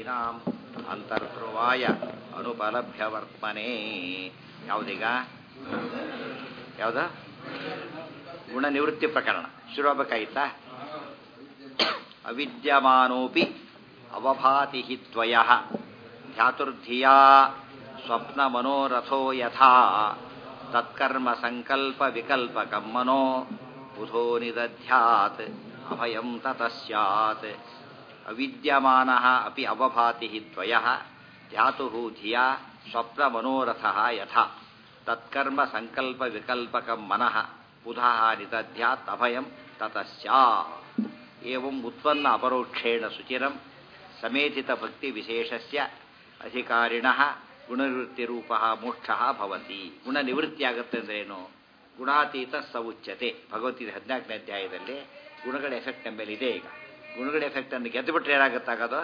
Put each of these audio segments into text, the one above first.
ಗುಣಾದೀನಾಂ ಅಂತರ್ಧ್ರುವಾಯ ಅನುಪಲಭ್ಯ ವರ್ತನೆ ಯಾವುದೀಗ ಯಾವ್ದ ಗುಣ ನಿವೃತ್ತಿ ಪ್ರಕರಣ ಶುರು ಆಗ್ಬೇಕಾಗಿತ್ತಾ ಅವಿದ್ಯಮಾನೋಪಿ ಅವಭಾತಿ ಹಿ ತ್ವಯ ಧ್ಯಾತುರ್ಧಿಯಾ ಸ್ವಪ್ನ ಮನೋರಥೋ ಯಥಾ ತತ್ಕರ್ಮ ಸಂಕಲ್ಪ ವಿಕಲ್ಪಕಂ ಮನೋ ಬುಧೋ ನಿದಧ್ಯಾತ್ ಅಭಯಂ ತತಃ ಸ್ಯಾತ್ ಅವಿದ್ಯಮಾನಃ ಅಪಿ ಅವಭಾತಿ ಹಿ ತ್ವಯ ಧ್ಯಾತುಃ ಧಿಯಾ ಸ್ವಪ್ನ ಮನೋರಥಃ ಯಥಾ ತತ್ಕರ್ಮ ಸಂಕಲ್ಪ ವಿಕಲ್ಪಕಂ ಮನಃ ಬುಧಃ ನಿದಧ್ಯಾತ್ ಅಭಯಂ ತತಃ ಸ್ಯಾತ್ ಏವಂ ಉತ್ಪನ್ನ ಅಪರೋಕ್ಷೇಣ ಶುಚಿರಂ ಸಮೇಧಿತ ಭಕ್ತಿ ವಿಶೇಷಸ್ಯ ಅಧಿಕಾರಿಣಃ ಗುಣನಿವೃತ್ತಿರೂಪ ಮೋಕ್ಷ ಭವತಿ ಗುಣ ನಿವೃತ್ತಿ ಆಗುತ್ತೆ ಅಂದ್ರೆ ಏನು ಗುಣಾತೀತ ಸವುಚ್ಯತೆ ಭಗವದ್ಗೀತೆ ಹದಿನಾಲ್ಕನೇ ಅಧ್ಯಾಯದಲ್ಲಿ ಗುಣಗಳ ಎಫೆಕ್ಟ್ ಎಂಬಲ್ಲಿ ಇದೆ ಈಗ ಗುಣಗಳ ಎಫೆಕ್ಟ್ ಅನ್ನು ಗೆದ್ದು ಬಿಟ್ರೆ ಏನಾಗುತ್ತಾಗೋದು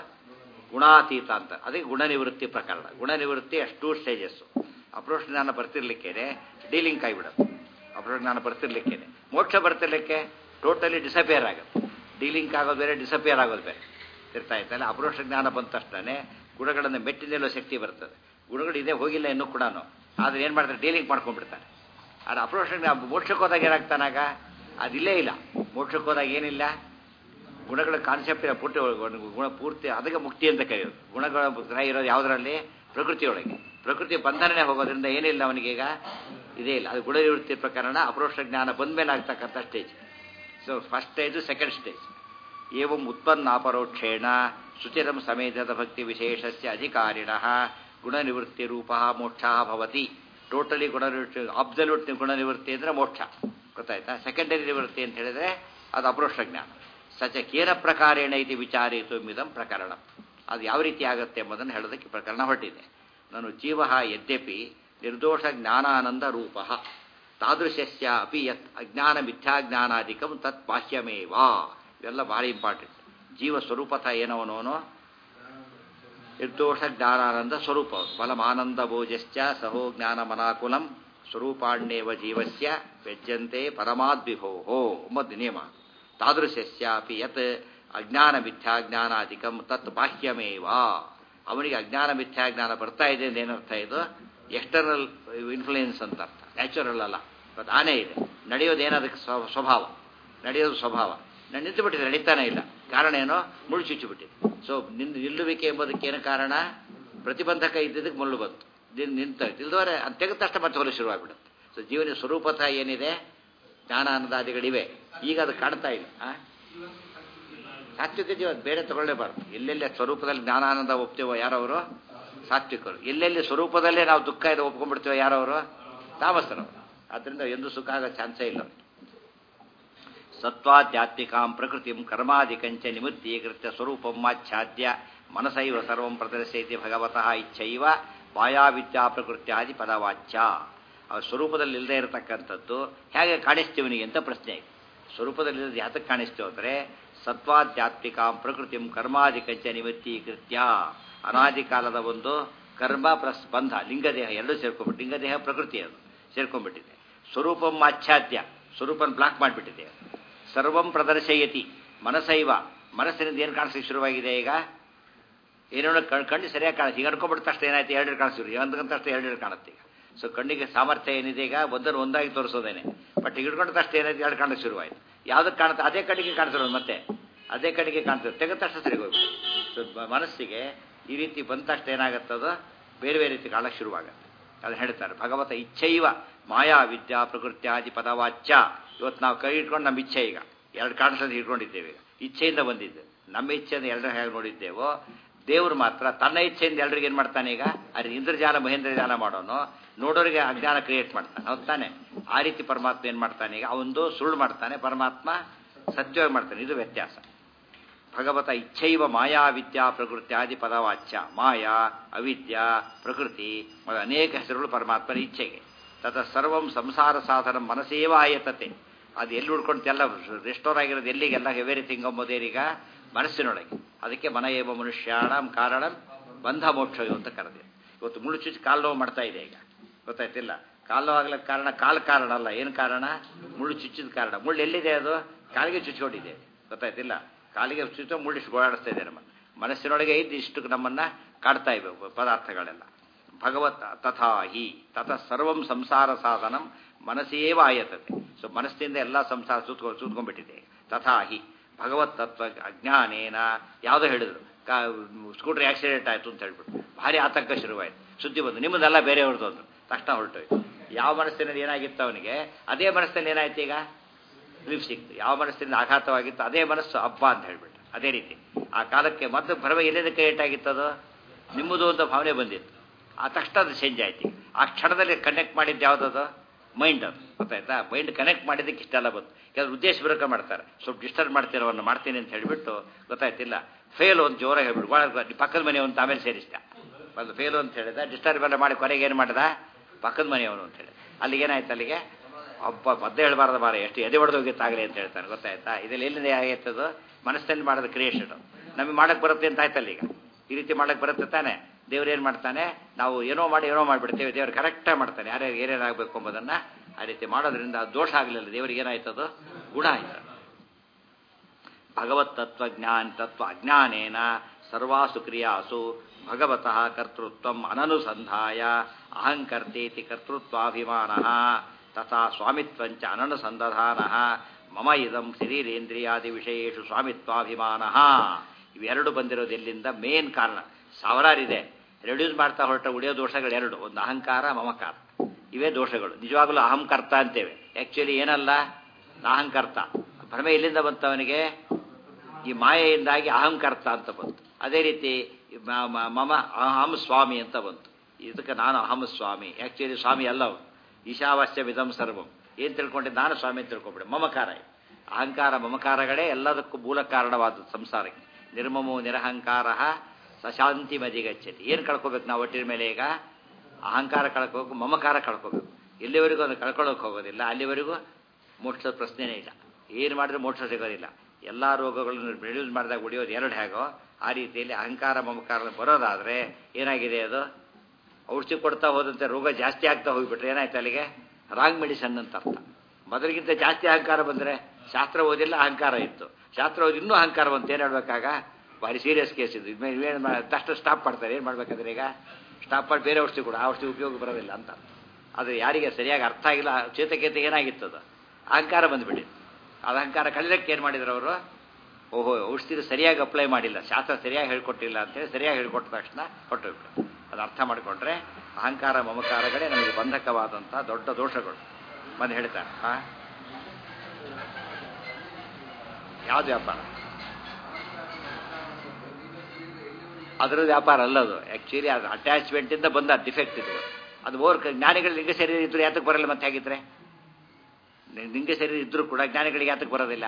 ಗುಣಾತೀತ ಅಂತ ಅದಕ್ಕೆ ಗುಣ ನಿವೃತ್ತಿ ಪ್ರಕರಣ ಗುಣ ನಿವೃತ್ತಿ ಅಷ್ಟು ಸ್ಟೇಜಸ್ಸು ಅಪ್ರೋಚ್ ಜ್ಞಾನ ಬರ್ತಿರ್ಲಿಕ್ಕೇನೆ ಡೀಲಿಂಗ್ ಆಗಿಬಿಡುತ್ತೆ ಅಪ್ರೋಚ್ ಜ್ಞಾನ ಬರ್ತಿರ್ಲಿಕ್ಕೇನೆ ಮೋಕ್ಷ ಬರ್ತಿರ್ಲಿಕ್ಕೆ ಟೋಟಲಿ ಡಿಸಪಿಯರ್ ಆಗುತ್ತೆ ಡೀಲಿಂಗ್ ಆಗೋದು ಬೇರೆ ಡಿಸಪಿಯರ್ ಆಗೋದು ಬೇರೆ ಇರ್ತಾ ಇತ್ತಲ್ಲ ಅಪರೋಕ್ಷ ಜ್ಞಾನ ಬಂದ ತಕ್ಷಣ ಗುಣಗಳನ್ನು ಮೆಟ್ಟಿ ನಿಲ್ಲೋ ಶಕ್ತಿ ಬರ್ತದೆ ಗುಣಗಳು ಇದೆ ಹೋಗಿಲ್ಲ ಇನ್ನೂ ಕೂಡ ಆದರೆ ಏನು ಮಾಡ್ತಾರೆ ಡೀಲಿಂಗ್ ಮಾಡ್ಕೊಂಡ್ಬಿಡ್ತಾರೆ ಆದರೆ ಅಪರೋಕ್ಷ ಜ್ಞಾನ ಮೋಕ್ಷಕ್ಕೆ ಹೋದಾಗ ಏನಾಗ್ತಾನಾಗ ಅದಿಲ್ಲೇ ಇಲ್ಲ ಮೋಕ್ಷಕ್ಕೆ ಹೋದಾಗ ಏನಿಲ್ಲ ಗುಣಗಳ ಕಾನ್ಸೆಪ್ಟ್ ಇಲ್ಲ ಪೂರ್ತಿ ಗುಣ ಪೂರ್ತಿ ಅದಕ್ಕೆ ಮುಕ್ತಿ ಅಂತ ಕರೆಯೋದು ಗುಣಗಳ ಗ್ರಹ ಇರೋದು ಯಾವುದರಲ್ಲಿ ಪ್ರಕೃತಿಯೊಳಗೆ ಪ್ರಕೃತಿ ಬಂಧನನೇ ಹೋಗೋದ್ರಿಂದ ಏನಿಲ್ಲ ಅವನಿಗೀಗ ಇದೇ ಇಲ್ಲ ಅದು ಗುಣ ನಿವೃತ್ತಿ ಪ್ರಕರಣ ಅಪರೋಕ್ಷ ಜ್ಞಾನ ಬಂದ ಮೇಲೆ ಆಗ್ತಕ್ಕಂಥ stage so first stage second stage ಏವಂ ಉತ್ಪನ್ನಾಪರೋಕ್ಷೇಣ ಶುಚಿರಂ ಸಮೇತದ ಭಕ್ತಿ ವಿಶೇಷಸ್ಯ ಅಧಿಕಾರಿಣ ಗುಣನಿವೃತ್ತಿರೂಪ ಮೋಕ್ಷ ಭವತಿ ಟೋಟಲಿ ಗುಣನಿವೃತ್ತಿ ಅಬ್ಸಲ್ಯೂಟ್ ಗುಣನಿವೃತ್ತಿ ಅಂದರೆ ಮೋಕ್ಷ ಗೊತ್ತಾಯ್ತಾ ಸೆಕೆಂಡರಿ ನಿವೃತ್ತಿ ಅಂತ ಹೇಳಿದ್ರೆ ಅದು ಅಪರೋಕ್ಷ ಜ್ಞಾನ ಸಚ ಕೇನ ಪ್ರಕಾರೇಣ ಇದು ವಿಚಾರಿತು ಮಿದಂ ಪ್ರಕರಣ ಅದು ಯಾವ ರೀತಿ ಆಗುತ್ತೆ ಎಂಬುದನ್ನು ಹೇಳೋದಕ್ಕೆ ಪ್ರಕರಣ ಹೊರಟಿದೆ ನಾನು ಜೀವ ಯದ್ಯಪಿ ನಿರ್ದೋಷ ಜ್ಞಾನಾನಂದ ರೂಪ ತಾದೃಶಸ್ಯ ಅಪಿ ಯತ್ ಅಜ್ಞಾನ ಮಿಥ್ಯಾಜ್ಞಾನಾಧಿಕಂ ತತ್ ಬಾಹ್ಯಮೇವ ಇವೆಲ್ಲ ಭಾಳ ಇಂಪಾರ್ಟೆಂಟ್ ಜೀವ ಸ್ವರೂಪತ ಏನವನೋನೋ ನಿರ್ದೋಷ ಜ್ಞಾನಾನಂದ ಸ್ವರೂಪ ಫಲಮಾನಂದ ಭೋಜಶ್ಚ ಸಹೋ ಜ್ಞಾನ ಮನಾಕುಲಂ ಸ್ವರೂಪಾಣ್ಯೇವ ಜೀವಸ್ಯ ವ್ಯಜ್ಯಂತೆ ಪರಮಾದ್ವಿಭೋ ಎಂಬುದು ನಿಯಮ ತಾದೃಶಸ್ಯಾಪಿ ಯತ್ ಅಜ್ಞಾನ ಮಿಥ್ಯಾಜ್ಞಾನಾಧಿಕಂ ತತ್ ಬಾಹ್ಯಮೇವ ಅವನಿಗೆ ಅಜ್ಞಾನ ಮಿಥ್ಯಾಜ್ಞಾನ ಬರ್ತಾ ಇದೆ ಅಂತ ಏನರ್ಥ ಇದು ಎಕ್ಸ್ಟರ್ನಲ್ ಇನ್ಫ್ಲೂಯೆನ್ಸ್ ಅಂತ ಅರ್ಥ ನ್ಯಾಚುರಲ್ ಅಲ್ಲ ಇವತ್ತು ಆನೆ ಇದೆ ನಡೆಯೋದು ಏನದಕ್ಕೆ ಸ್ವಭಾವ ನಡೆಯೋದು ಸ್ವಭಾವ ನಾನು ನಿಂತು ಬಿಟ್ಟಿದೆ ನಡೀತಾನೆ ಇಲ್ಲ ಕಾರಣ ಏನೋ ಮುಳ್ಳು ಚುಚ್ಚಿಬಿಟ್ಟಿದೆ ಸೊ ನಿಂದು ನಿಲ್ಲುವಿಕೆ ಎಂಬುದಕ್ಕೆ ಏನು ಕಾರಣ ಪ್ರತಿಬಂಧಕ ಇದ್ದಿದ್ದಕ್ಕೆ ಮುಳ್ಳು ಬಂತು ದಿನ ನಿಂತ ಇಲ್ದವರೆ ಅದು ತೆಗೆದ ತಕ್ಷಣ ಮತ್ತೆ ಹೊಲ ಶುರುವಾಗ್ಬಿಡುತ್ತೆ ಸೊ ಜೀವನ ಸ್ವರೂಪತಃ ಏನಿದೆ ಜ್ಞಾನ ಅನ್ನದಾದಿಗಳಿವೆ ಈಗ ಅದು ಕಾಣ್ತಾ ಇಲ್ಲ ಸಾತ್ವಿಕ ಜೀವ ಬೇರೆ ತಗೊಳ್ಳೇಬಾರ್ದು ಎಲ್ಲೆಲ್ಲಿ ಸ್ವರೂಪದಲ್ಲಿ ಜ್ಞಾನಾನಂದ ಒಪ್ತೀವೋ ಯಾರವರು ಸಾತ್ವಿಕರು ಎಲ್ಲೆಲ್ಲಿ ಸ್ವರೂಪದಲ್ಲೇ ನಾವು ದುಃಖ ಇದೆ ಒಪ್ಕೊಂಡ್ಬಿಡ್ತೀವೋ ಯಾರವರು ತಾಮಸರವರು ಆದ್ದರಿಂದ ಎಂದು ಸುಖ ಆಗೋ ಚಾನ್ಸೇ ಇಲ್ಲ ಸತ್ವಾಧ್ಯಾತ್ಮಿಕಾಂ ಪ್ರಕೃತಿಂ ಕರ್ಮಾಧಿಕಂಚ ನಿಮಿತ್ತೀಕೃತ್ಯ ಸ್ವರೂಪಂ ಮಾಚ್ಛಾದ್ಯ ಮನಸೈವ ಸರ್ವಂ ಪ್ರದರ್ಶಯತಿ ಭಗವತಃ ಇಚ್ಛೈವ ಮಾಯಾವಿದ್ಯಾ ಪ್ರಕೃತ್ಯಾದಿ ಪದವಾಚ್ಯ ಆ ಸ್ವರೂಪದಲ್ಲಿ ಇಲ್ಲದೆ ಇರತಕ್ಕಂಥದ್ದು ಹೇಗೆ ಕಾಣಿಸ್ತೀವನಿಗೆ ಅಂತ ಪ್ರಶ್ನೆ ಇದೆ ಸ್ವರೂಪದಲ್ಲಿ ಯಾತಕ್ಕೆ ಕಾಣಿಸ್ತೀವಿ ಅಂದರೆ ಸತ್ವಾಧ್ಯಾತ್ಮಿಕಾಂ ಪ್ರಕೃತಿಂ ಕರ್ಮಾಧಿಕಂಚ ನಿಮಿತ್ತೀಕೃತ್ಯ ಅನಾದಿ ಕಾಲದ ಒಂದು ಕರ್ಮ ಪ್ಲಸ್ ಬಂಧ ಲಿಂಗದೇಹ ಎರಡೂ ಸೇರ್ಕೊಂಡ್ಬಿಟ್ಟು ಲಿಂಗದೇಹ ಪ್ರಕೃತಿ ಅದು ಸೇರ್ಕೊಂಡ್ಬಿಟ್ಟಿದೆ ಸ್ವರೂಪಂ ಆಚ್ಛಾದ್ಯ ಸ್ವರೂಪನ ಬ್ಲಾಕ್ ಮಾಡಿಬಿಟ್ಟಿದೆ ಸರ್ವಂ ಪ್ರದರ್ಶಯತಿ ಮನಸೈವ ಮನಸ್ಸಿನಿಂದ ಏನು ಕಾಣಿಸ್ಲಿಕ್ಕೆ ಶುರುವಾಗಿದೆ ಈಗ ಏನೇನೋ ಕಣ್ಣು ಸರಿಯಾಗಿ ಕಾಣಿಸ್ತು ಈಗ ಅನ್ಕೊಂಡ್ಬಿಟ್ಟ ತಕ್ಷಣ ಏನಾಯ್ತು ಎರಡು ಕಾಣಿಸ್ತೀವಿ ಅಂದ್ಕೊಂಡ ತಕ್ಷಣ ಎರಡು ಕಾಣುತ್ತೆ ಈಗ ಸೊ ಕಣ್ಣಿಗೆ ಸಾಮರ್ಥ್ಯ ಏನಿದೆ ಈಗ ಒಂದನ್ನು ಒಂದಾಗಿ ತೋರಿಸೋದೇನೆ ಬಟ್ ಹಿಡ್ಕೊಂಡ ತಕ್ಷಣ ಏನಾಯ್ತು ಎರಡು ಕಾಣಕ್ಕೆ ಶುರುವಾಯಿತು ಯಾವುದಕ್ಕೆ ಕಾಣುತ್ತೆ ಅದೇ ಕಣ್ಣಿಗೆ ಕಾಣಿಸಿರೋದು ಮತ್ತೆ ಅದೇ ಕಣ್ಣಿಗೆ ಕಾಣಿಸ್ತದೆ ತೆಗೆದ ತಕ್ಷಣ ಸರಿ ಹೋಗ್ಬಿಟ್ಟು ಸೊ ಮನಸ್ಸಿಗೆ ಈ ರೀತಿ ಬಂದ ತಕ್ಷಣ ಏನಾಗುತ್ತದೋ ಬೇರೆ ಬೇರೆ ರೀತಿ ಕಾಣಕ್ಕೆ ಶುರುವಾಗುತ್ತೆ ಅದನ್ನು ಹೇಳ್ತಾರೆ ಭಗವತ ಇಚ್ಛೆಯವ ಮಾಯಾ ವಿದ್ಯಾ ಪ್ರಕೃತ್ಯಾದಿ ಪದವಾಚ್ಯ ಇವತ್ತು ನಾವು ಕೈ ಇಟ್ಕೊಂಡು ನಮ್ಮ ಇಚ್ಛೆ ಈಗ ಎರಡು ಕಾಣಿಸೋದು ಇಟ್ಕೊಂಡಿದ್ದೇವೆ ಈಗ ಇಚ್ಛೆಯಿಂದ ಬಂದಿದ್ದೆ ನಮ್ಮ ಇಚ್ಛೆಯಿಂದ ಎಲ್ಲರೂ ಹೇಗೆ ನೋಡಿದ್ದೇವೋ ದೇವರು ಮಾತ್ರ ತನ್ನ ಇಚ್ಛೆಯಿಂದ ಎಲ್ರಿಗೆ ಏನು ಮಾಡ್ತಾನೆ ಈಗ ಅದು ಇಂದ್ರಜಾಲ ಮಹೇಂದ್ರ ಜಾಲ ಮಾಡೋನು ನೋಡೋರಿಗೆ ಅಜ್ಞಾನ ಕ್ರಿಯೇಟ್ ಮಾಡ್ತಾನೆ ಹೌದು ತಾನೆ ಆ ರೀತಿ ಪರಮಾತ್ಮ ಏನು ಮಾಡ್ತಾನೆ ಈಗ ಅವೊಂದು ಸುಳ್ಳು ಮಾಡ್ತಾನೆ ಪರಮಾತ್ಮ ಸತ್ಯವಾಗಿ ಮಾಡ್ತಾನೆ ಇದು ವ್ಯತ್ಯಾಸ ಭಗವತ ಇಚ್ಛೈವ ಮಾಯಾ ವಿದ್ಯಾ ಪ್ರಕೃತಿ ಆದಿ ಪದವಾಚ್ಯ ಮಾಯಾ ಅವಿದ್ಯಾ ಪ್ರಕೃತಿ ಮತ್ತು ಅನೇಕ ಹೆಸರುಗಳು ಪರಮಾತ್ಮನ ಇಚ್ಛೆಗೆ ತತ ಸರ್ವಂ ಸಂಸಾರ ಸಾಧನ ಮನಸ್ಸೇವ ಆಯತತೆ ಅದು ಎಲ್ಲಿ ಉಳ್ಕೊಂಡು ರೆಸ್ಟೋರ್ ಆಗಿರೋದು ಎಲ್ಲಿಗೆಲ್ಲ ಎವ್ರಿಥಿಂಗ್ ಎಂಬುದೇರೀಗ ಮನಸ್ಸಿನೊಳಗೆ ಅದಕ್ಕೆ ಮನ ಏವ ಮನುಷ್ಯಾಣ ಕಾರಣ ಬಂಧ ಮೋಕ್ಷ ಅಂತ ಕರೆದೆ ಇವತ್ತು ಮುಳ್ಳು ಚುಚ್ಚಿ ಕಾಲು ನೋವು ಮಾಡ್ತಾ ಇದೆ ಈಗ ಗೊತ್ತಾಯ್ತಿಲ್ಲ ಕಾಲು ನೋವು ಆಗ್ಲಿಕ್ಕೆ ಕಾರಣ ಕಾಲು ಕಾರಣ ಅಲ್ಲ ಏನು ಕಾರಣ ಮುಳ್ಳು ಚುಚ್ಚಿದ ಕಾರಣ ಮುಳ್ಳು ಎಲ್ಲಿದೆ ಅದು ಕಾಲಿಗೆ ಚುಚ್ಕೊಂಡಿದೆ ಗೊತ್ತಾಯ್ತಿಲ್ಲ ಕಾಲಿಗೆ ಚುಚ್ಚೋ ಮುಳ್ಳಿಸಿ ಓಡಾಡಿಸ್ತಾ ಇದೆ ನಮ್ಮ ಮನಸ್ಸಿನೊಳಗೆ ಇದ್ದು ಇಷ್ಟು ನಮ್ಮನ್ನ ಕಾಡ್ತಾ ಇವೆ ಪದಾರ್ಥಗಳೆಲ್ಲ ಭಗವತ್ ತಥಾ ಹಿ ತಥ ಸರ್ವಂ ಸಂಸಾರ ಸಾಧನಂ ಮನಸ್ಸೇವ ಆಯತತೆ ಸೊ ಮನಸ್ಸಿಂದ ಎಲ್ಲ ಸಂಸಾರ ಸೂತ್ಕೊ ಸೂತ್ಕೊಂಡ್ಬಿಟ್ಟಿದೆ ತಥಾ ಹಿ ಭಗವತ್ ತತ್ವ ಅಜ್ಞಾನೇನ ಯಾವುದೋ ಹೇಳಿದ್ರು ಸ್ಕೂಟರ್ ಆಕ್ಸಿಡೆಂಟ್ ಆಯಿತು ಅಂತ ಹೇಳ್ಬಿಟ್ಟು ಭಾರಿ ಆತಂಕ ಶುರುವಾಯಿತು ಸುದ್ದಿ ಬಂದು ನಿಮ್ಮದೆಲ್ಲ ಬೇರೆಯವ್ರದ್ದು ಅಂದ್ರು ತಕ್ಷಣ ಹೊರಟೋಯ್ತು ಯಾವ ಮನಸ್ಸಿನಲ್ಲಿ ಏನಾಗಿತ್ತು ಅವನಿಗೆ ಅದೇ ಮನಸ್ಸಿನಲ್ಲಿ ಏನಾಯ್ತು ಈಗ ರಿಲೀಫ್ ಸಿಕ್ತು ಯಾವ ಮನಸ್ಸಿನಿಂದ ಆಘಾತವಾಗಿತ್ತು ಅದೇ ಮನಸ್ಸು ಹಬ್ಬ ಅಂತ ಹೇಳ್ಬಿಟ್ಟು ಅದೇ ರೀತಿ ಆ ಕಾಲಕ್ಕೆ ಮತ್ತೆ ಭರವೇ ಎಲ್ಲಿಂದ ಏಟಾಗಿತ್ತದು ನಿಮ್ಮದು ಅಂತ ಭಾವನೆ ಬಂದಿತ್ತು ಆ ತಕ್ಷಣ ಅದು ಚೇಂಜ್ ಆಯ್ತು ಆ ಕ್ಷಣದಲ್ಲಿ ಕನೆಕ್ಟ್ ಮಾಡಿದ್ದು ಯಾವುದದು ಮೈಂಡ್ ಅದು ಗೊತ್ತಾಯ್ತಾ ಮೈಂಡ್ ಕನೆಕ್ಟ್ ಮಾಡಿದ್ದಕ್ಕೆ ಇಷ್ಟೆಲ್ಲ ಬಂತು ಕೆಲವರು ಉದ್ದೇಶ ವಿರೋಧ ಮಾಡ್ತಾರೆ ಸ್ವಲ್ಪ ಡಿಸ್ಟರ್ಬ್ ಮಾಡ್ತಿರೋವನ್ನು ಮಾಡ್ತೀನಿ ಅಂತ ಹೇಳಿಬಿಟ್ಟು ಗೊತ್ತಾಯ್ತಿಲ್ಲ ಫೇಲು ಅಂತ ಜೋರಾಗಿ ಹೇಳ್ಬಿಟ್ಟು ಭಾಳ ಪಕ್ಕದ ಮನೆಯವನು ಆಮೇಲೆ ಸೇರಿಸ್ದ ಒಂದು ಫೇಲು ಅಂತ ಹೇಳಿದ ಡಿಸ್ಟರ್ಬ್ ಎಲ್ಲ ಮಾಡಿ ಕೊನೆಗೆ ಏನು ಮಾಡ್ದ ಪಕ್ಕದ ಮನೆಯವನು ಅಂತ ಹೇಳಿ ಅಲ್ಲಿಗೆ ಏನಾಯ್ತು ಅಲ್ಲಿಗೆ ಒಬ್ಬ ಮದ್ದೆ ಹೇಳ್ಬಾರ್ದು ಬಾರ ಎಷ್ಟು ಎದೆ ಹೊಡೆದೋಗಿತ್ತಾಗಲಿ ಅಂತ ಹೇಳ್ತಾನೆ ಗೊತ್ತಾಯ್ತಾ ಇದೆಲ್ಲ ಎಲ್ಲಿಂದ ಆಯ್ತದು ಮನಸ್ಸಲ್ಲಿ ಮಾಡೋದು ಕ್ರಿಯೇಷನ್ ನಮಗೆ ಮಾಡಕ್ಕೆ ಬರುತ್ತೆ ಅಂತ ಆಯ್ತಲ್ಲ ಈಗ ಈ ರೀತಿ ಮಾಡಕ್ಕೆ ಬರುತ್ತೆ ತಾನೆ ದೇವ್ರು ಏನು ಮಾಡ್ತಾನೆ ನಾವು ಏನೋ ಮಾಡಿ ಏನೋ ಮಾಡಿಬಿಡ್ತೇವೆ ದೇವ್ರು ಕರೆಕ್ಟಾಗಿ ಮಾಡ್ತಾನೆ ಯಾರ್ಯಾರು ಏನೇನಾಗಬೇಕು ಎಂಬುದನ್ನು ಆ ರೀತಿ ಮಾಡೋದ್ರಿಂದ ಅದು ದೋಷ ಆಗಲಿಲ್ಲ ದೇವರಿಗೆ ಏನಾಯ್ತದು ಗುಣ ಆಯ್ತು ಭಗವತ್ ತತ್ವ ಜ್ಞಾನ ತತ್ವ ಅಜ್ಞಾನೇನ ಸರ್ವಾಸು ಕ್ರಿಯಾಸು ಭಗವತಃ ಕರ್ತೃತ್ವ ಅನನುಸಂಧಾಯ ಅಹಂಕರ್ತೇತಿ ಕರ್ತೃತ್ವಾಭಿಮಾನ ತಥಾ ಸ್ವಾಮಿತ್ವಂಚ ಅನನುಸಂಧಾನ ಮಮ ಇದಂ ಶರೀರೇಂದ್ರಿಯಾದಿ ವಿಷಯೇಶು ಸ್ವಾಮಿತ್ವಾಭಿಮಾನ ಇವೆರಡು ಬಂದಿರೋದು ಎಲ್ಲಿಂದ ಮೇನ್ ಕಾರಣ ಸಾವಿರಾರಿದೆ ರೆಡ್ಯೂಸ್ ಮಾಡ್ತಾ ಹೊರಟ ಉಳಿಯೋ ದೋಷಗಳು ಎರಡು ಒಂದು ಅಹಂಕಾರ ಮಮಕಾರ ಇವೇ ದೋಷಗಳು ನಿಜವಾಗಲೂ ಅಹಂಕರ್ತ ಅಂತೇವೆ ಆ್ಯಕ್ಚುಲಿ ಏನಲ್ಲ ಅಹಂಕರ್ತ ಭ್ರಮೆ ಎಲ್ಲಿಂದ ಬಂತವನಿಗೆ ಈ ಮಾಯೆಯಿಂದಾಗಿ ಅಹಂಕರ್ತ ಅಂತ ಬಂತು ಅದೇ ರೀತಿ ಮಮ ಅಹಂ ಸ್ವಾಮಿ ಅಂತ ಬಂತು ಇದಕ್ಕೆ ನಾನು ಅಹಂ ಸ್ವಾಮಿ ಆ್ಯಕ್ಚುಲಿ ಸ್ವಾಮಿ ಅಲ್ಲ ಅವನು ಈಶಾವಾಸ್ಯ ವಿಧಂ ಸರ್ವಂ ಏನು ತಿಳ್ಕೊಂಡಿದ್ದು ನಾನು ಸ್ವಾಮಿ ಅಂತ ತಿಳ್ಕೊಂಬಿಡಿ ಮಮಕಾರ ಅಹಂಕಾರ ಮಮಕಾರಗಳೇ ಎಲ್ಲದಕ್ಕೂ ಮೂಲ ಕಾರಣವಾದ ಸಂಸಾರಕ್ಕೆ ನಿರ್ಮಮೋ ನಿರಹಂಕಾರ ಸಶಾಂತಿ ಮದಿಗಚ್ಚತಿ ಏನು ಕಳ್ಕೊಬೇಕು ನಾವು ಒಟ್ಟಿನ ಮೇಲೆ ಈಗ ಅಹಂಕಾರ ಕಳ್ಕೋಬೇಕು ಮಮಕಾರ ಕಳ್ಕೋಬೇಕು ಎಲ್ಲಿವರೆಗೂ ಅದು ಕಳ್ಕೊಳ್ಳೋಕೆ ಹೋಗೋದಿಲ್ಲ ಅಲ್ಲಿವರೆಗೂ ಮೋಕ್ಷದ ಪ್ರಶ್ನೆನೇ ಇಲ್ಲ ಏನು ಮಾಡಿದ್ರೆ ಮೋಕ್ಷ ಸಿಗೋದಿಲ್ಲ ಎಲ್ಲ ರೋಗಗಳನ್ನು ರಿಡ್ಯೂಸ್ ಮಾಡಿದಾಗ ಉಳಿಯೋದು ಎರಡು ಹೇಗೋ ಆ ರೀತಿಯಲ್ಲಿ ಅಹಂಕಾರ ಮಮಕಾರ ಬರೋದಾದರೆ ಏನಾಗಿದೆ ಅದು ಔಷಧಿ ಕೊಡ್ತಾ ಹೋದಂತೆ ರೋಗ ಜಾಸ್ತಿ ಆಗ್ತಾ ಹೋಗಿಬಿಟ್ರೆ ಏನಾಯ್ತು ಅಲ್ಲಿಗೆ ರಾಂಗ್ ಮೆಡಿಸನ್ ಅಂತ ಅರ್ಥ ಮೊದಲಿಗಿಂತ ಜಾಸ್ತಿ ಅಹಂಕಾರ ಬಂದರೆ ಶಾಸ್ತ್ರ ಓದಿಲ್ಲ ಅಹಂಕಾರ ಇತ್ತು ಶಾಸ್ತ್ರ ಓದಿ ಇನ್ನೂ ಅಹಂಕಾರ ಬಂತು ಏನು ಹೇಳ್ಬೇಕಾಗ ಭಾರಿ ಸೀರಿಯಸ್ ಕೇಸ್ ಇದು ಏನು ತಕ್ಷಣ ಸ್ಟಾಪ್ ಮಾಡ್ತಾರೆ ಏನು ಮಾಡ್ಬೇಕಾದ್ರೆ ಈಗ ಸ್ಟಾಪ್ ಮಾಡಿ ಬೇರೆ ಔಷಧಿ ಕೂಡ ಆ ಔಷಧಿ ಉಪಯೋಗ ಬರೋದಿಲ್ಲ ಅಂತ ಅದು ಯಾರಿಗೆ ಸರಿಯಾಗಿ ಅರ್ಥ ಆಗಿಲ್ಲ ಚೇತಕೇತ ಏನಾಗಿತ್ತದು ಅಹಂಕಾರ ಬಂದುಬಿಡಿ ಅದು ಅಹಂಕಾರ ಕಲಿಯಕ್ಕೆ ಏನು ಮಾಡಿದ್ರು ಅವರು ಓಹೋ ಔಷಧಿ ಸರಿಯಾಗಿ ಅಪ್ಲೈ ಮಾಡಿಲ್ಲ ಶಾಸ್ತ್ರ ಸರಿಯಾಗಿ ಹೇಳ್ಕೊಟ್ಟಿಲ್ಲ ಅಂತೇಳಿ ಸರಿಯಾಗಿ ಹೇಳ್ಕೊಟ್ಟ ತಕ್ಷಣ ಹೊಟ್ಟೋಗ್ಬಿಟ್ಟು ಅದು ಅರ್ಥ ಮಾಡಿಕೊಂಡ್ರೆ ಅಹಂಕಾರ ಮಮಕಾರಗಳೇ ನಮಗೆ ಬಂಧಕವಾದಂಥ ದೊಡ್ಡ ದೋಷಗಳು ಬಂದು ಹೇಳ್ತಾರೆ ಹಾ ಯಾವ್ದು ವ್ಯಾಪಾರ ಅದರ ವ್ಯಾಪಾರ ಅಲ್ಲದು ಆ್ಯಕ್ಚುಲಿ ಅದು ಅಟ್ಯಾಚ್ಮೆಂಟಿಂದ ಬಂದ ಡಿಫೆಕ್ಟ್ ಇದು ಅದು ಓರ್ ಜ್ಞಾನಿಗಳು ಲಿಂಗ ಶರೀರ ಇದ್ರು ಯಾತಕ್ಕೆ ಬರಲ್ಲ ಮತ್ತೆ ಹೇಗಿದ್ರೆ ಲಿಂಗ ಶರೀರ ಇದ್ರೂ ಕೂಡ ಜ್ಞಾನಿಗಳಿಗೆ ಯಾತಕ್ಕೆ ಬರೋದಿಲ್ಲ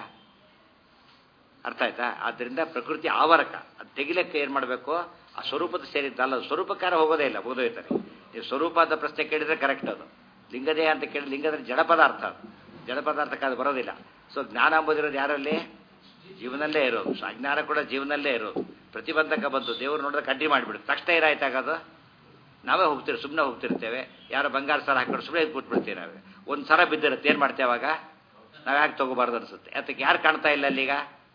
ಅರ್ಥ ಆಯ್ತಾ ಆದ್ದರಿಂದ ಪ್ರಕೃತಿ ಆವರಕ ಅದು ತೆಗಿಲಕ್ಕೆ ಏನು ಮಾಡಬೇಕು ಆ ಸ್ವರೂಪದ ಸೇರಿದ್ದಲ್ಲ ಸ್ವರೂಪಕಾರ ಹೋಗೋದೇ ಇಲ್ಲ ಓದೋಯ್ತಾರೆ ನೀವು ಸ್ವರೂಪ ಅಂತ ಪ್ರಶ್ನೆ ಕೇಳಿದ್ರೆ ಕರೆಕ್ಟ್ ಅದು ಲಿಂಗದೇ ಅಂತ ಕೇಳಿ ಲಿಂಗದ ಜಡ ಪದಾರ್ಥ ಅದು ಜಡ ಪದಾರ್ಥಕ್ಕೆ ಅದು ಬರೋದಿಲ್ಲ ಸೊ ಜ್ಞಾನ ಅಂಬೋದಿರೋದು ಯಾರಲ್ಲಿ ಜೀವನಲ್ಲೇ ಇರೋದು ಸೊ ಅಜ್ಞಾನ ಕೂಡ ಜೀವನಲ್ಲೇ ಇರೋದು ಪ್ರತಿಬಂಧಕ ಬಂತು ದೇವರು ನೋಡಿದ್ರೆ ಕಡ್ಡಿ ಮಾಡಿಬಿಡುತ್ತೆ ತಕ್ಷಣ ಏನಾಯ್ತಾಗದು ನಾವೇ ಹೋಗ್ತೀವಿ ಸುಮ್ಮನೆ ಹೋಗ್ತಿರ್ತೇವೆ ಯಾರೋ ಬಂಗಾರ ಸರ ಹಾಕೊಂಡು ಸುಮ್ಮನೆ ಕೂತ್ಬಿಡ್ತೀವಿ ನಾವೇ ಒಂದು ಸರ ಬಿದ್ದಿರುತ್ತೆ ಏನು ಮಾಡ್ತೇವೆ ಅವಾಗ ನಾವು ಯಾಕೆ ತಗೋಬಾರ್ದು ಅನಿಸುತ್ತೆ ಅದಕ್ಕೆ ಯಾರು ಕಾಣ್ತಾ ಇಲ್ಲ ಅಲ್ಲೀಗ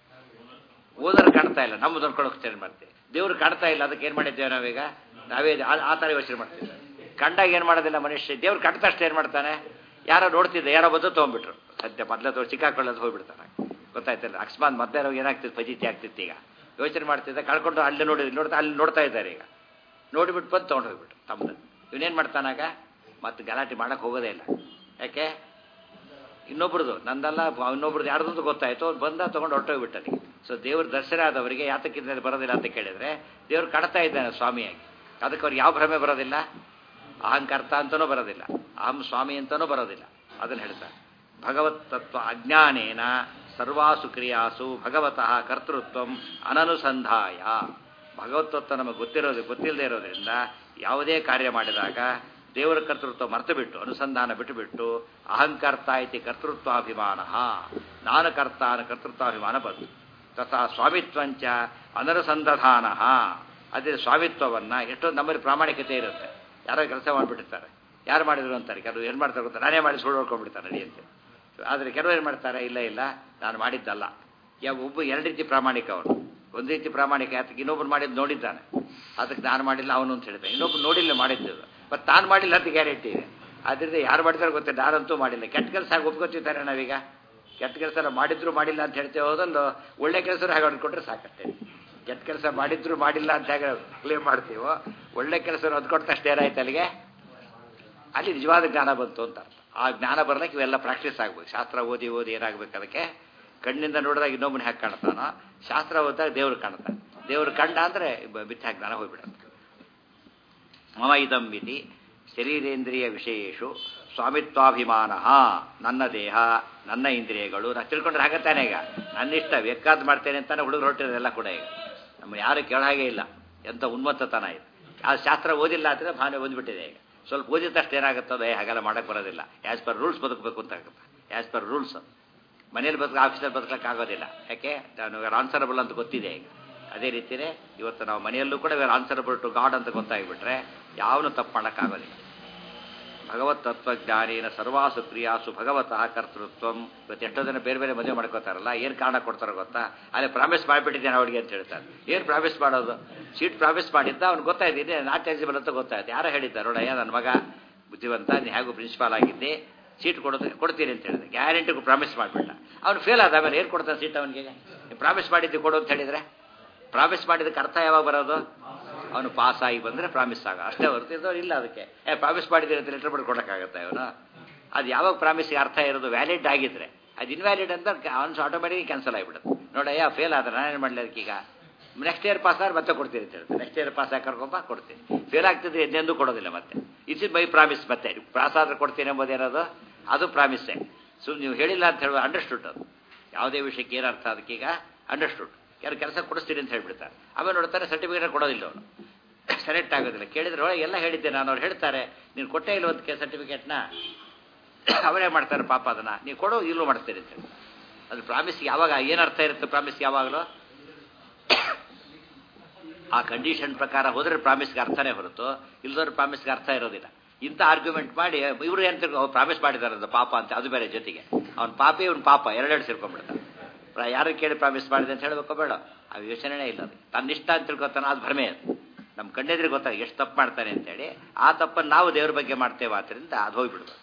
ಓದೋರು ಕಾಣ್ತಾ ಇಲ್ಲ ನಮ್ಮ ನೋಡ್ಕೊಳ್ಳೋಕೆ ಏನು ಮಾಡ್ತೀವಿ ದೇವ್ರು ಕಾಣ್ತಾ ಇಲ್ಲ ಅದಕ್ಕೆ ಏನು ಮಾಡಿದ್ದೇವೆ ನಾವೀಗ ನಾವೇ ಆ ಥರ ಯೋಚನೆ ಮಾಡ್ತೀವಿ ಕಂಡಾಗ ಏನು ಮಾಡೋದಿಲ್ಲ ಮನುಷ್ಯ ದೇವ್ರು ಕಟ್ಟ ತಕ್ಷಣ ಏನು ಮಾಡ್ತಾನೆ ಯಾರೋ ನೋಡ್ತಿದ್ದೆ ಯಾರೋ ಬಂದು ತೊಗೊಂಡ್ಬಿಟ್ರು ಸದ್ಯ ಮೊದಲೇ ತೋ ಸಿಕ್ಕಾಕೊಳ್ಳೋದು ಹೋಗ್ಬಿಡ್ತಾನೆ ಗೊತ್ತಾಯ್ತಲ್ಲ ಅಕಸ್ಮಾತ್ ಮೊದಲೇ ಏನಾಗ್ತಿತ್ತು ಫಜಿತಿ ಆಗ್ತಿತ್ತು ಈಗ ಯೋಚನೆ ಮಾಡ್ತಿದ್ದೆ ಕಳ್ಕೊಂಡು ಅಲ್ಲಿ ನೋಡಿ ನೋಡ್ತಾ ಅಲ್ಲಿ ನೋಡ್ತಾ ಇದ್ದಾರೆ ಈಗ ನೋಡಿಬಿಟ್ಟು ಬಂದು ತೊಗೊಂಡು ಹೋಗ್ಬಿಟ್ರು ತಮ್ಮದು ಇವನೇನು ಮಾಡ್ತಾನಾಗ ಮತ್ತೆ ಗಲಾಟೆ ಮಾಡಕ್ಕೆ ಹೋಗೋದೇ ಇಲ್ಲ ಯಾಕೆ ಇನ್ನೊಬ್ರದ್ದು ನಂದಲ್ಲ ಇನ್ನೊಬ್ರದ್ದು ಯಾರ್ದು ಗೊತ್ತಾಯ್ತು ಅವ್ರು ಬಂದ ತೊಗೊಂಡು ಹೊರಟೋಗ್ಬಿಟ್ಟನಿಗೆ ಸೊ ದೇವ್ರ ದರ್ಶನ ಆದವರಿಗೆ ಯಾತಕ್ಕಿಂತ ಬರೋದಿಲ್ಲ ಅಂತ ಕೇಳಿದ್ರೆ ದೇವ್ರು ಕಾಣ್ತಾ ಇದ್ದಾನೆ ಸ್ವಾಮಿಯಾಗಿ ಅದಕ್ಕೆ ಅವ್ರಿಗೆ ಯಾವ ಭ್ರಮೆ ಬರೋದಿಲ್ಲ ಅಹಂಕರ್ತ ಅಂತನೂ ಬರೋದಿಲ್ಲ ಅಹಂ ಸ್ವಾಮಿ ಅಂತನೂ ಬರೋದಿಲ್ಲ ಅದನ್ನು ಹೇಳ್ತಾರೆ ಭಗವತ್ ತತ್ವ ಅಜ್ಞಾನೇನ ಸರ್ವಾಸು ಕ್ರಿಯಾಸು ಭಗವತಃ ಕರ್ತೃತ್ವ ಅನನುಸಂಧಾಯ ಭಗವತ್ವತ್ವ ನಮಗೆ ಗೊತ್ತಿರೋದು ಗೊತ್ತಿಲ್ಲದೆ ಇರೋದ್ರಿಂದ ಯಾವುದೇ ಕಾರ್ಯ ಮಾಡಿದಾಗ ದೇವರ ಕರ್ತೃತ್ವ ಮರೆತು ಬಿಟ್ಟು ಅನುಸಂಧಾನ ಬಿಟ್ಟುಬಿಟ್ಟು ಅಹಂಕರ್ತ ಇತಿ ಕರ್ತೃತ್ವಾಭಿಮಾನ ನಾನು ಕರ್ತಾನ ಕರ್ತೃತ್ವಾಭಿಮಾನ ಬಂತು ತಥಾ ಸ್ವಾಮಿತ್ವಂಚ ಅನನುಸಂಧಾನ ಅದೇ ಸ್ವಾಮಿತ್ವವನ್ನು ಎಷ್ಟೊಂದು ನಮ್ಮಲ್ಲಿ ಪ್ರಾಮಾಣಿಕತೆ ಇರುತ್ತೆ ಯಾರೋ ಕೆಲಸ ಮಾಡಿಬಿಟ್ಟಿರ್ತಾರೆ ಯಾರು ಮಾಡಿದ್ರು ಅಂತಾರೆ ಕೆಲವರು ಏನು ಮಾಡ್ತಾರೆ ಗೊತ್ತಾ ನಾನೇ ಮಾಡಿ ಸುಳ್ಳು ಹೊಡ್ಕೊಂಡ್ಬಿಡ್ತಾರೆ ನಡೆಯುತ್ತೆ ಆದರೆ ಕೆಲವರು ಏನು ಮಾಡ್ತಾರೆ ಇಲ್ಲ ಇಲ್ಲ ನಾನು ಮಾಡಿದ್ದಲ್ಲ ಯಾವ ಒಬ್ಬ ಎರಡು ರೀತಿ ಪ್ರಾಮಾಣಿಕ ಅವನು ಒಂದು ರೀತಿ ಪ್ರಾಮಾಣಿಕ ಅದಕ್ಕೆ ಇನ್ನೊಬ್ರು ಮಾಡಿದ್ದು ನೋಡಿದ್ದಾನೆ ಅದಕ್ಕೆ ನಾನು ಮಾಡಿಲ್ಲ ಅವನು ಅಂತ ಹೇಳ್ತಾನೆ ಇನ್ನೊಬ್ರು ನೋಡಿಲ್ಲ ಮಾಡಿದ್ದು ಮತ್ತು ತಾನು ಮಾಡಿಲ್ಲ ಅಂತ ಗ್ಯಾರಂಟಿ ಇದೆ ಆದ್ದರಿಂದ ಯಾರು ಮಾಡಿದಾರೆ ಗೊತ್ತಿಲ್ಲ ನಾನಂತೂ ಮಾಡಿಲ್ಲ ಕೆಟ್ಟ ಕೆಲಸ ಆಗಿ ಒಪ್ಕೋತಿದ್ದಾರೆ ನಾವೀಗ ಕೆಟ್ಟ ಕೆಲಸ ಮಾಡಿದ್ರು ಮಾಡಿಲ್ಲ ಅಂತ ಹೇಳ್ತೇವೆ ಹೋದೊಂದು ಒಳ್ಳೆ ಕೆಲಸ ಹಾಗೆ ಹೊಡ್ಕೊಟ್ರೆ ಸಾಕಷ್ಟೇ ಕೆಟ್ಟ ಕೆಲಸ ಮಾಡಿದ್ರು ಮಾಡಿಲ್ಲ ಅಂತ ಹೇಗೆ ಕ್ಲೇಮ್ ಮಾಡ್ತೀವೋ ಒಳ್ಳೆ ಕೆಲಸ ಹೊದ್ಕೊಟ್ಟು ಅಷ್ಟೇ ಏನಾಯ್ತು ಅಲ್ಲಿಗೆ ಅಲ್ಲಿ ನಿಜವಾದ ಜ್ಞಾನ ಬಂತು ಅಂತ ಅರ್ಥ ಆ ಜ್ಞಾನ ಬರ್ಲಿಕ್ಕೆ ಇವೆಲ್ಲ ಪ್ರಾಕ್ಟೀಸ್ ಆಗ್ಬೇಕು ಶಾಸ್ತ್ರ ಓದಿ ಓದಿ ಏನಾಗಬೇಕು ಅದಕ್ಕೆ ಕಣ್ಣಿಂದ ನೋಡಿದಾಗ ಇನ್ನೊಬ್ಬನ ಹೇಗೆ ಕಾಣ್ತಾನೋ ಶಾಸ್ತ್ರ ಓದಿದಾಗ ದೇವ್ರು ಕಾಣ್ತಾನೆ ದೇವ್ರು ಕಂಡ ಅಂದರೆ ಮಿಥ್ಯಾ ಜ್ಞಾನ ಹೋಗ್ಬಿಡುತ್ತೆ ಮಮ ಇದಂ ಇತಿ ಶರೀರೇಂದ್ರಿಯ ವಿಷಯೇಶು ಸ್ವಾಮಿತ್ವಾಭಿಮಾನ ನನ್ನ ದೇಹ ನನ್ನ ಇಂದ್ರಿಯಗಳು ನಾ ತಿಳ್ಕೊಂಡ್ರೆ ಹಾಗತ್ತಾನೆ ಈಗ ನನ್ನ ಇಷ್ಟ ಬೇಕಾದ್ ಮಾಡ್ತೇನೆ ಅಂತಾನೆ ಹುಡುಗರು ಹೊರಟಿರೋದೆಲ್ಲ ಕೂಡ ಈಗ ನಮ್ಮ ಯಾರು ಕೇಳ ಹಾಗೆ ಇಲ್ಲ ಎಂಥ ಉನ್ಮತ್ತತನ ಇದೆ ಆ ಶಾಸ್ತ್ರ ಓದಿಲ್ಲ ಅಂದರೆ ಭಾವನೆ ಓದ್ಬಿಟ್ಟಿದೆ ಈಗ ಸ್ವಲ್ಪ ಓದಿದ ತಕ್ಷಣ ಏನಾಗುತ್ತದೆ ಹಾಗೆಲ್ಲ ಮಾಡಕ್ಕೆ ಬರೋದಿಲ್ಲ ಆ್ಯಸ್ ಪರ್ ರೂಲ್ಸ್ ಬದುಕಬೇಕು ಅಂತ ಆಗುತ್ತೆ ಆ್ಯಸ್ ಪರ್ ರೂಲ್ಸ್ ಮನೇಲಿ ಬದುಕ ಆಫೀಸಲ್ಲಿ ಬದುಕಕ್ಕೆ ಆಗೋದಿಲ್ಲ ಯಾಕೆ ನಾನು ಆನ್ಸರಬಲ್ ಅಂತ ಗೊತ್ತಿದೆ ಈಗ ಅದೇ ರೀತಿಯೇ ಇವತ್ತು ನಾವು ಮನೆಯಲ್ಲೂ ಕೂಡ ವೇರ್ ಆನ್ಸರಬಲ್ ಟು ಗಾಡ್ ಅಂತ ಗೊತ್ತಾಗಿಬಿಟ್ರೆ ಯಾವನು ತಪ್ಪು ಮಾಡೋಕ್ಕಾಗೋದಿಲ್ಲ ಭಗವತ್ ತತ್ವಜ್ಞಾನೇನ ಸರ್ವಾಸು ಕ್ರಿಯಾಸು ಭಗವತಃ ಕರ್ತೃತ್ವಂ ಇವತ್ತು ಎಷ್ಟೋ ಜನ ಬೇರೆ ಬೇರೆ ಮದುವೆ ಮಾಡ್ಕೋತಾರಲ್ಲ ಏನು ಕಾರಣ ಕೊಡ್ತಾರೋ ಗೊತ್ತಾ ಅಲ್ಲೇ ಪ್ರಾಮಿಸ್ ಮಾಡಿಬಿಟ್ಟಿದ್ದೇನೆ ಅವಳಿಗೆ ಅಂತ ಹೇಳ್ತಾರೆ ಏನು ಪ್ರಾಮಿಸ್ ಮಾಡೋದು ಸೀಟ್ ಪ್ರಾಮಿಸ್ ಮಾಡಿದ್ದ ಅವ್ನು ಗೊತ್ತಾಯ್ತಿದೆ ನಾಟ್ ಎಲಿಜಿಬಲ್ ಅಂತ ಗೊತ್ತಾಯ್ತು ಯಾರೋ ಹೇಳಿದ್ದಾರೆ ನೋಡಯ್ಯ ನನ್ನ ಮಗ ಬುದ್ಧಿವಂತ ನೀ ಹೇಗೂ ಪ್ರಿನ್ಸಿಪಾಲ್ ಆಗಿದ್ದೆ ಸೀಟ್ ಕೊಡೋದು ಕೊಡ್ತೀನಿ ಅಂತ ಹೇಳಿದೆ ಗ್ಯಾರಂಟಿಗೂ ಪ್ರಾಮಿಸ್ ಮಾಡಿಬಿಟ್ಟ ಅವ್ನು ಫೇಲ್ ಆದ ಆಮೇಲೆ ಏನು ಕೊಡ್ತಾನೆ ಸೀಟ್ ಅವನಿಗೆ ಪ್ರಾಮಿಸ್ ಮಾಡಿದ್ದು ಕೊಡು ಅಂತ ಹೇಳಿದರೆ ಪ್ರಾಮಿಸ್ ಮಾಡಿದ್ದಕ್ಕೆ ಅರ್ಥ ಯಾವಾಗ ಬರೋದು ಅವನು ಪಾಸ್ ಆಗಿ ಬಂದರೆ ಪ್ರಾಮಿಸ್ ಆಗ ಅಷ್ಟೇ ಹೊರತು ಇಲ್ಲ ಅದಕ್ಕೆ ಏ ಪ್ರಾಮಿಸ್ ಮಾಡಿದ್ರೆ ಅಂತ ಲೆಟರ್ ಬರೆದು ಕೊಡೋಕ್ಕಾಗತ್ತೆ ಅವನು ಅದು ಯಾವಾಗ ಪ್ರಾಮಿಸ್ಗೆ ಅರ್ಥ ಇರೋದು ವ್ಯಾಲಿಡ್ ಆಗಿದ್ರೆ ಅದು ಇನ್ವ್ಯಾಲಿಡ್ ಅಂತ ಅವನು ಆಟೋಮೆಟಿಕ್ ಕ್ಯಾನ್ಸಲ್ ಆಗಿಬಿಡುತ್ತೆ ನೋಡಯ್ಯ ಫೇಲ್ ಆದ್ರೆ ನಾನೇನು ಮಾಡಲಿ ಅದಕ್ಕೆ ಈಗ ನೆಕ್ಸ್ಟ್ ಇಯರ್ ಪಾಸ್ ಆದ್ರೆ ಮತ್ತೆ ಕೊಡ್ತೀನಿ ಅಂತ ಹೇಳ್ತಾರೆ ನೆಕ್ಸ್ಟ್ ಇಯರ್ ಪಾಸ್ ಆಗಿ ಕರ್ಕೊಂಬ ಕೊಡ್ತೀನಿ ಫೇಲ್ ಆಗ್ತಿದ್ರೆ ಎಂದೆಂದೂ ಕೊಡೋದಿಲ್ಲ ಮತ್ತೆ ಇಸ್ ಬೈ ಪ್ರಾಮಿಸ್ ಮತ್ತೆ ಪಾಸ್ ಆದ್ರೆ ಕೊಡ್ತೀನಿ ಎಂಬುದೇನದು ಅದು ಪ್ರಾಮಿಸ್ಸೇ ಸೊ ನೀವು ಹೇಳಿಲ್ಲ ಅಂತ ಹೇಳುವ ಅಂಡರ್ಸ್ಟುಡ್ ಅದು ಯಾವುದೇ ವಿಷಯಕ್ಕೆ ಏನು ಅರ್ಥ ಅದಕ್ಕೀಗ ಅಂಡರ್ಸ್ಟುಡ್ ಯಾರು ಕೆಲಸ ಕೊಡಿಸ್ತೀನಿ ಅಂತ ಹೇಳ್ಬಿಡ್ತಾರೆ ಆಮೇಲೆ ನೋಡ್ತಾರೆ ಸರ್ಟಿಫಿಕೇಟ್ ಕೊಡೋದಿಲ್ಲ ಅವನು ಸೆಲೆಕ್ಟ್ ಆಗೋದಿಲ್ಲ ಕೇಳಿದ್ರೆ ಒಳಗೆ ಎಲ್ಲ ಹೇಳಿದ್ದೆ ನಾನು ಅವ್ರು ಹೇಳ್ತಾರೆ ನೀನು ಕೊಟ್ಟೇ ಇಲ್ಲ ಅದಕ್ಕೆ ಸರ್ಟಿಫಿಕೇಟ್ನ ಅವರೇ ಮಾಡ್ತಾರೆ ಪಾಪ ಅದನ್ನು ನೀವು ಕೊಡೋ ಇಲ್ಲೂ ಮಾಡ್ತೀರಿ ಅಂತ ಹೇಳಿ ಅದು ಪ್ರಾಮಿಸ್ ಯಾವಾಗ ಏನು ಅರ್ಥ ಇರುತ್ತೆ ಪ್ರಾಮಿಸ್ ಯಾವಾಗಲೂ ಆ ಕಂಡೀಷನ್ ಪ್ರಕಾರ ಹೋದ್ರೆ ಪ್ರಾಮಿಸ್ಗೆ ಅರ್ಥನೇ ಹೊರತು ಇಲ್ಲದವ್ರ ಪ್ರಾಮಿಸ್ಗೆ ಅರ್ಥ ಇರೋದಿಲ್ಲ ಇಂಥ ಆರ್ಗ್ಯುಮೆಂಟ್ ಮಾಡಿ ಇವರು ಏನು ತಿಳ್ಕೊ ಪ್ರಾಮಿಸ್ ಮಾಡಿದ್ದಾರೆ ಅದು ಪಾಪ ಅಂತ ಅದು ಬೇರೆ ಜೊತೆಗೆ ಅವ್ನ ಪಾಪಿ ಇವ್ನ ಪಾಪ ಎರಡೆರಡು ಸೇರ್ಕೊಂಡ್ಬಿಡ್ತಾರೆ ಯಾರು ಕೇಳಿ ಪ್ರಾಮಿಸ್ ಮಾಡಿದೆ ಅಂತ ಹೇಳಬೇಕು ಬೇಡ ಆ ಯೋಚನೆನೇ ಇಲ್ಲ ಅದು ತನ್ನಿಷ್ಟ ಅಂತ ತಿಳ್ಕೊತಾನೆ ಅದು ಭ್ರಮೆ ಅದು ನಮ್ಮ ಕಣ್ಣೆದ್ರಿಗೆ ಗೊತ್ತಾಗ ಎಷ್ಟು ತಪ್ಪು ಮಾಡ್ತಾನೆ ಅಂತೇಳಿ ಆ ತಪ್ಪನ್ನು ನಾವು ದೇವ್ರ ಬಗ್ಗೆ ಮಾಡ್ತೇವೆ ಆದ್ದರಿಂದ ಅದು ಹೋಗ್ಬಿಡ್ಬೇಕು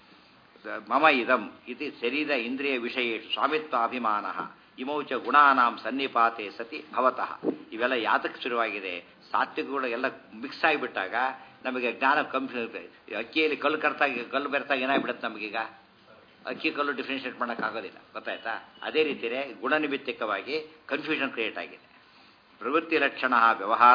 ಮಮ ಇದಂ ಇದು ಶರೀರ ಇಂದ್ರಿಯ ವಿಷಯ ಸ್ವಾಮಿತ್ವ ಅಭಿಮಾನ ಇಮೌಚ ಗುಣಾನಾಂ ಸನ್ನಿಪಾತೆ ಸತಿ ಭವತಃ ಇವೆಲ್ಲ ಯಾತಕ್ಕೆ ಶುರುವಾಗಿದೆ ಸಾತ್ವಿಕಗಳು ಎಲ್ಲ ಮಿಕ್ಸ್ ಆಗಿಬಿಟ್ಟಾಗ ನಮಗೆ ಜ್ಞಾನ ಕಂಫ್ಯೂ ಅಕ್ಕಿಯಲ್ಲಿ ಕಲ್ಲು ಕರ್ತಾಗಿ ಕಲ್ಲು ಬೆರೆತಾಗ ಏನಾಗ್ಬಿಡುತ್ತೆ ನಮಗೀಗ ಅಕ್ಕಿ ಕಲ್ಲು ಡಿಫ್ರೆನ್ಷಿಯೇಟ್ ಮಾಡೋಕ್ಕಾಗೋದಿಲ್ಲ ಗೊತ್ತಾಯ್ತಾ ಅದೇ ರೀತಿಯೇ ಗುಣನಿಮಿತ್ತಕವಾಗಿ ಕನ್ಫ್ಯೂಷನ್ ಕ್ರಿಯೇಟ್ ಆಗಿದೆ ಪ್ರವೃತ್ತಿ ಲಕ್ಷಣ ವ್ಯವಹಾರ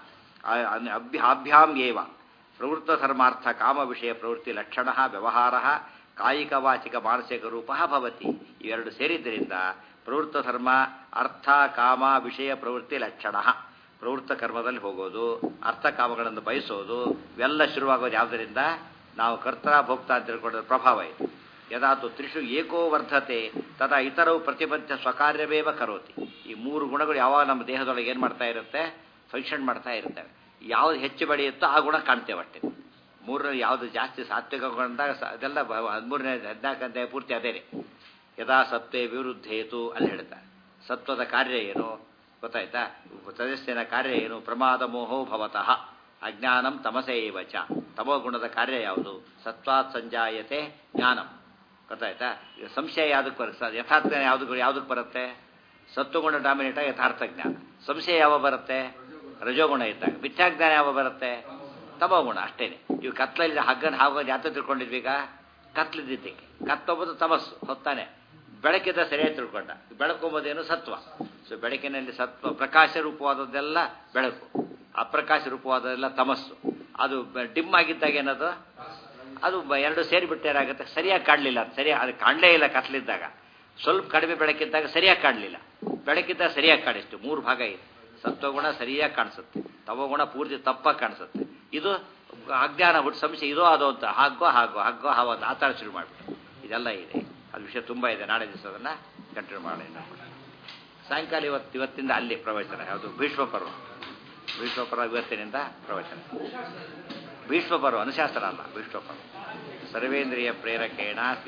ಅಭ್ಯಾಭ್ಯಾಂ ಏವ ಪ್ರವೃತ್ತ ಧರ್ಮಾರ್ಥ ಕಾಮ ವಿಷಯ ಪ್ರವೃತ್ತಿ ಲಕ್ಷಣ ವ್ಯವಹಾರ ಕಾಯಿಕ ವಾಚಿಕ ಮಾನಸಿಕ ರೂಪ ಭವತಿ ಇವೆರಡು ಸೇರಿದ್ದರಿಂದ ಪ್ರವೃತ್ತ ಧರ್ಮ ಅರ್ಥ ಕಾಮ ವಿಷಯ ಪ್ರವೃತ್ತಿ ಲಕ್ಷಣ ಪ್ರವೃತ್ತ ಕರ್ಮದಲ್ಲಿ ಹೋಗೋದು ಅರ್ಥ ಕಾಮಗಳನ್ನು ಬಯಸೋದು ಇವೆಲ್ಲ ಶುರುವಾಗೋದು ಯಾವುದರಿಂದ ನಾವು ಕರ್ತ ಭೋಕ್ತ ಅಂತ ತಿಳ್ಕೊಂಡ್ರ ಪ್ರಭಾವ ಇದೆ ಯದಾತು ತ್ರಿಷು ಏಕೋ ವರ್ಧತೆ ತದಾ ಇತರವು ಪ್ರತಿಬದ್ಧ ಸ್ವಕಾರ್ಯವೇವ ಕರೋತಿ ಈ ಮೂರು ಗುಣಗಳು ಯಾವಾಗ ನಮ್ಮ ದೇಹದೊಳಗೆ ಏನು ಮಾಡ್ತಾ ಇರುತ್ತೆ ಫಂಕ್ಷನ್ ಮಾಡ್ತಾ ಇರ್ತವೆ ಯಾವ್ದು ಹೆಚ್ಚು ಬೆಳೆಯುತ್ತೋ ಆ ಗುಣ ಕಾಣ್ತೇವೆ ಅಷ್ಟೇ ಮೂರರಲ್ಲಿ ಯಾವುದು ಜಾಸ್ತಿ ಸಾತ್ವಿಕ ಗುಣದಾಗ ಅದೆಲ್ಲ ಹದಿಮೂರನೇ ಹದಿನಾಲ್ಕು ಅಧ್ಯಾಯ ಪೂರ್ತಿ ಅದೇ ರೀ ಯದಾ ಸತ್ವೇ ವಿರುದ್ಧೇತು ಅಲ್ಲಿ ಹೇಳ್ತಾರೆ ಸತ್ವದ ಕಾರ್ಯ ಏನು ಗೊತ್ತಾಯ್ತಾ ಸದಸ್ಯನ ಕಾರ್ಯ ಏನು ಪ್ರಮಾದ ಮೋಹೋ ಭವತಃ ಅಜ್ಞಾನಂ ತಮಸೇ ವಚ ತಮೋ ಗುಣದ ಕಾರ್ಯ ಯಾವುದು ಸತ್ವಾತ್ ಸಂಜಾಯತೆ ಜ್ಞಾನಂ ಗೊತ್ತಾಯ್ತಾ ಈಗ ಸಂಶಯ ಯಾವುದಕ್ಕೆ ಬರುತ್ತೆ ಯಥಾರ್ಥ ಯಾವ್ದಕ್ಕೆ ಯಾವುದಕ್ಕೆ ಬರುತ್ತೆ ಸತ್ವಗುಣ ಡಾಮಿನೇಟ ಯಥಾರ್ಥ ಜ್ಞಾನ ಸಂಶಯ ಯಾವ ಬರುತ್ತೆ ರಜೋಗುಣ ಇದ್ದಾಗ ಮಿಥ್ಯಾಜ್ಞಾನ ಯಾವ ಬರುತ್ತೆ ತಮೋಗುಣ ಅಷ್ಟೇನೆ ಇವು ಕತ್ಲಲ್ಲಿ ಹಗ್ಗನ ಹಾಗೋದು ಯಾತ ತಿಳ್ಕೊಂಡಿದ್ವಿ ಈಗ ಕತ್ಲಿದ್ದಕ್ಕೆ ಕತ್ತೊಬ್ಬದು ತಮಸ್ಸು ಹೊತ್ತಾನೆ ಬೆಳಕಿದ್ದ ಸರಿಯಾಗಿ ತಿಳ್ಕೊಂಡ ಬೆಳಕೊಂಬೋದೇನು ಸತ್ವ ಸೊ ಬೆಳಕಿನಲ್ಲಿ ಸತ್ವ ಪ್ರಕಾಶ ರೂಪವಾದದ್ದೆಲ್ಲ ಬೆಳಕು ಅಪ್ರಕಾಶ ರೂಪವಾದದೆಲ್ಲ ತಮಸ್ಸು ಅದು ಡಿಮ್ ಆಗಿದ್ದಾಗ ಏನದು ಅದು ಎರಡು ಸೇರಿಬಿಟ್ಟು ಏನಾಗುತ್ತೆ ಸರಿಯಾಗಿ ಕಾಣಲಿಲ್ಲ ಸರಿಯಾಗಿ ಅದು ಕಾಣಲೇ ಇಲ್ಲ ಕತ್ಲಿದ್ದಾಗ ಸ್ವಲ್ಪ ಕಡಿಮೆ ಬೆಳಕಿದ್ದಾಗ ಸರಿಯಾಗಿ ಕಾಣಲಿಲ್ಲ ಬೆಳಕಿದ್ದಾಗ ಸರಿಯಾಗಿ ಕಾಣಿಸ್ತು ಮೂರು ಭಾಗ ಇದೆ ಸತ್ವಗುಣ ಸರಿಯಾಗಿ ಕಾಣಿಸುತ್ತೆ ತವಗುಣ ಪೂರ್ತಿ ತಪ್ಪಾಗಿ ಕಾಣಿಸುತ್ತೆ ಇದು ಅಜ್ಞಾನ ಹುಟ್ಟು ಸಂಶಯ ಇದೋ ಅದೋ ಅಂತ ಹಾಗೋ ಹಾಗೋ ಹಾಗೋ ಹಾವ ಅಂತ ಆ ಥರ ಶುರು ಮಾಡಿಬಿಟ್ಟು ಇದೆಲ್ಲ ಇದೆ ಅದು ವಿಷಯ ತುಂಬ ಇದೆ ನಾಳೆ ದಿವಸ ಅದನ್ನು ಕಂಟಿನ್ಯೂ ಮಾಡಿ ಸಾಯಂಕಾಲ ಇವತ್ತು ಇವತ್ತಿಂದ ಅಲ್ಲಿ ಪ್ರವಚನ ಯಾವುದು ಭೀಷ್ಮ ಪರ್ವ ಭೀಷ್ಮ ಪರ್ವ ಇವತ್ತಿನಿಂದ ಪ್ರವಚನ ಭೀಷ್ಮ ಪರ್ವ ಅನುಶಾಸ್ತ್ರ ಅಲ್ಲ ಭೀಷ್ಮ ಪರ್ವ ಸರ್ವೇಂದ್ರಿಯ ಪ್ರೇರಕೇಣ ಶ್ರೀ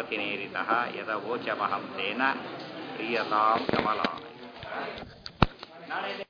ಪ್ರಾಣಪತಿನೇರಿತ ಯದ ವೋಚಮಹಂ ತೇನ ಪ್ರಿಯತಾಂ ಕಮಲ ನಾಳೆ